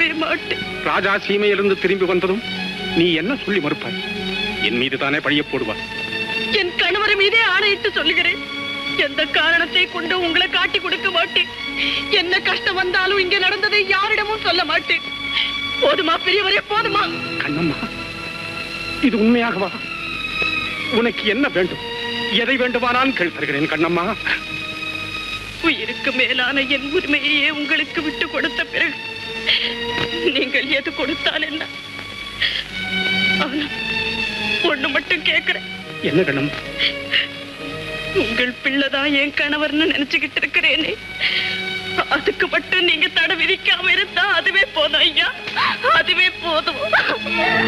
மாட்டேன் ராஜா சீமையிலிருந்து திரும்பி வந்ததும் நீ என்ன சொல்லி மறுப்பாய் என் மீது தானே பழிய போடுவாய் என் கணவர் மீதே ஆணையிட்டு சொல்லுகிறேன் எந்த காரணத்தை கொண்டு உங்களை காட்டி கொடுக்க மாட்டேன் என்ன கஷ்டம் வந்தாலும் இங்க நடந்ததை யாரிடமும் சொல்ல மாட்டேன் போதுமா பெரியவரே போதுமா கண்ணம்மா இது உண்மையாகவா உனக்கு என்ன வேண்டும் எதை வேண்டுமானாலும் கேள் தருகிறேன் கண்ணம்மா உயிருக்கு மேலான என் உரிமையையே உங்களுக்கு விட்டு கொடுத்த பிறகு நீங்கள் எது கொடுத்தால் என்ன ஆனா ஒண்ணு மட்டும் கேக்குறேன் என்ன கண்ணம்மா உங்கள் பிள்ளைதான் என் கணவர்னு நினைச்சுக்கிட்டு இருக்கிறேனே அதுக்கு மட்டும் நீங்க தடை விதிக்காம இருந்தா அதுவே போதும் ஐயா அதுவே போதும்